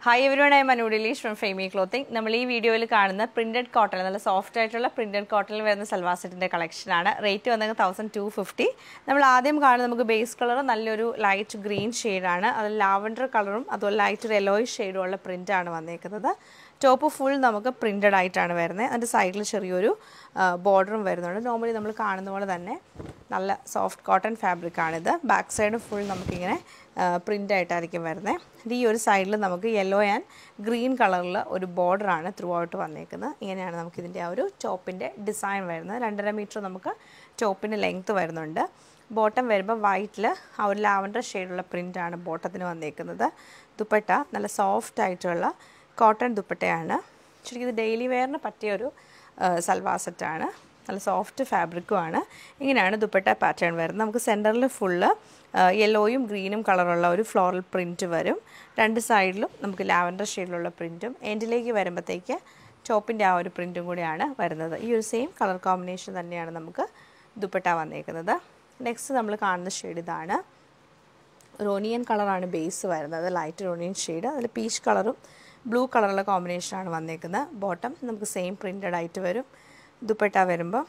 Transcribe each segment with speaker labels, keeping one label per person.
Speaker 1: hi everyone I Manu Dileesh from Femy clothing നമ്മൾ ഈ വീഡിയോയിൽ കാണുന്ന പ്രിന്റഡ് കോട്ടൺ നല്ല സോഫ്റ്റ് ആയിട്ടുള്ള പ്രിന്റഡ് കോട്ടണിൽ വരുന്ന സൽവാർ സെറ്റിൻ്റെ കളക്ഷനാണ് റേറ്റ് വന്നത് തൗസൻഡ് ടു ഫിഫ്റ്റി നമ്മൾ ആദ്യം കാണുന്നത് നമുക്ക് ബേസ് കളർ നല്ലൊരു ലൈറ്റ് ഗ്രീൻ ഷെയ്ഡാണ് അത് ലാവൻഡർ കളറും അതുപോലെ ലൈറ്റ് ഒരു യെലോയ് ഷെയ്ഡും ഉള്ള പ്രിൻ്റാണ് വന്നേക്കുന്നത് ടോപ്പ് ഫുൾ നമുക്ക് പ്രിൻറ്റഡ് ആയിട്ടാണ് വരുന്നത് അതിൻ്റെ സൈഡിൽ ചെറിയൊരു ബോർഡറും വരുന്നുണ്ട് നോർമലി നമ്മൾ കാണുന്ന പോലെ തന്നെ നല്ല സോഫ്റ്റ് കോട്ടൺ ഫാബ്രിക് ആണിത് ബാക്ക് സൈഡ് ഫുൾ നമുക്കിങ്ങനെ പ്രിൻ്റ് ആയിട്ടായിരിക്കും വരുന്നത് ഈ ഒരു സൈഡിൽ നമുക്ക് യെല്ലോ ആൻഡ് ഗ്രീൻ കളറിൽ ഒരു ബോർഡറാണ് ത്രൂ ഔട്ട് വന്നേക്കുന്നത് ഇങ്ങനെയാണ് നമുക്കിതിൻ്റെ ആ ഒരു ടോപ്പിൻ്റെ ഡിസൈൻ വരുന്നത് രണ്ടര മീറ്റർ നമുക്ക് ടോപ്പിൻ്റെ ലെങ്ത്ത് വരുന്നുണ്ട് ബോട്ടം വരുമ്പോൾ വൈറ്റിൽ ആ ഒരു ലാവൻഡർ ഷെയ്ഡുള്ള പ്രിൻ്റാണ് ബോട്ടത്തിന് വന്നേക്കുന്നത് ദുപ്പട്ട നല്ല സോഫ്റ്റ് ആയിട്ടുള്ള കോട്ടൺ ദുപ്പട്ടയാണ് ശരിക്കും ഇത് ഡെയിലി വെയറിന് പറ്റിയൊരു സൽവാർ സെറ്റാണ് നല്ല സോഫ്റ്റ് ഫാബ്രിക്കുമാണ് ഇങ്ങനെയാണ് ദുപ്പട്ട പാറ്റേൺ വരുന്നത് നമുക്ക് സെൻറ്ററിൽ ഫുള്ള് യെല്ലോയും ഗ്രീനും കളറുള്ള ഒരു ഫ്ലോറൽ പ്രിൻറ്റ് വരും രണ്ട് സൈഡിലും നമുക്ക് ലാവൻഡർ ഷെയ്ഡിലുള്ള പ്രിൻറ്റും എൻഡിലേക്ക് വരുമ്പോഴത്തേക്ക് ടോപ്പിൻ്റെ ആ ഒരു പ്രിൻറ്റും കൂടിയാണ് വരുന്നത് ഈ ഒരു സെയിം കളർ കോമ്പിനേഷൻ തന്നെയാണ് നമുക്ക് ദുപ്പട്ട വന്നേക്കുന്നത് നെക്സ്റ്റ് നമ്മൾ കാണുന്ന ഷെയ്ഡ് ഇതാണ് റോണിയൻ കളറാണ് ബേസ് വരുന്നത് ലൈറ്റ് റോണിയൻ ഷെയ്ഡ് അതിൽ പീച്ച് കളറും ബ്ലൂ കളറുള്ള കോമ്പിനേഷനാണ് വന്നേക്കുന്നത് ബോട്ടം നമുക്ക് സെയിം പ്രിൻറ്റഡ് ആയിട്ട് വരും ദുപ്പട്ട വരുമ്പോൾ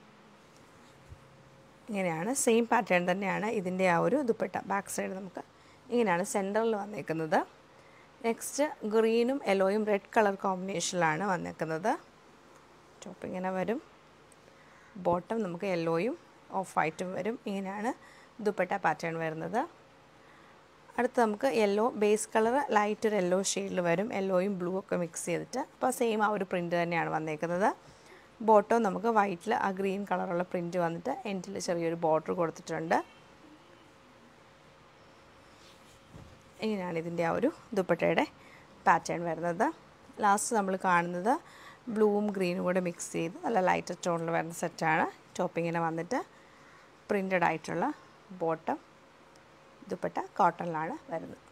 Speaker 1: ഇങ്ങനെയാണ് സെയിം പാറ്റേൺ തന്നെയാണ് ഇതിൻ്റെ ആ ഒരു ദുപ്പട്ട ബാക്ക് സൈഡ് നമുക്ക് ഇങ്ങനെയാണ് സെൻറ്ററിൽ വന്നേക്കുന്നത് നെക്സ്റ്റ് ഗ്രീനും യെല്ലോയും റെഡ് കളർ കോമ്പിനേഷനിലാണ് വന്നേക്കുന്നത് ടോപ്പ് ഇങ്ങനെ വരും ബോട്ടം നമുക്ക് യെല്ലോയും ഓഫ് വൈറ്റും വരും ഇങ്ങനെയാണ് ദുപ്പട്ട പാറ്റേൺ വരുന്നത് അടുത്ത് നമുക്ക് യെല്ലോ ബേസ് കളർ ലൈറ്റ് ഒരു യെല്ലോ ഷെയ്ഡിൽ വരും യെല്ലോയും ബ്ലൂ ഒക്കെ മിക്സ് ചെയ്തിട്ട് അപ്പോൾ സെയിം ആ ഒരു പ്രിൻറ്റ് തന്നെയാണ് വന്നേക്കുന്നത് ബോട്ടോ നമുക്ക് വൈറ്റിൽ ആ ഗ്രീൻ കളറുള്ള പ്രിൻറ്റ് വന്നിട്ട് എൻഡിൽ ചെറിയൊരു ബോർഡർ കൊടുത്തിട്ടുണ്ട് ഇങ്ങനെയാണ് ഇതിൻ്റെ ആ ഒരു ദുപ്പട്ടയുടെ പാറ്റേൺ വരുന്നത് ലാസ്റ്റ് നമ്മൾ കാണുന്നത് ബ്ലൂവും ഗ്രീനും കൂടെ മിക്സ് ചെയ്ത് നല്ല ലൈറ്റ് ടോണിൽ വരുന്ന സെറ്റാണ് ടോപ്പിങ്ങിനെ വന്നിട്ട് പ്രിൻറ്റഡ് ആയിട്ടുള്ള ബോട്ടം ദുപ്പട്ട കോട്ടണിലാണ് വരുന്നത്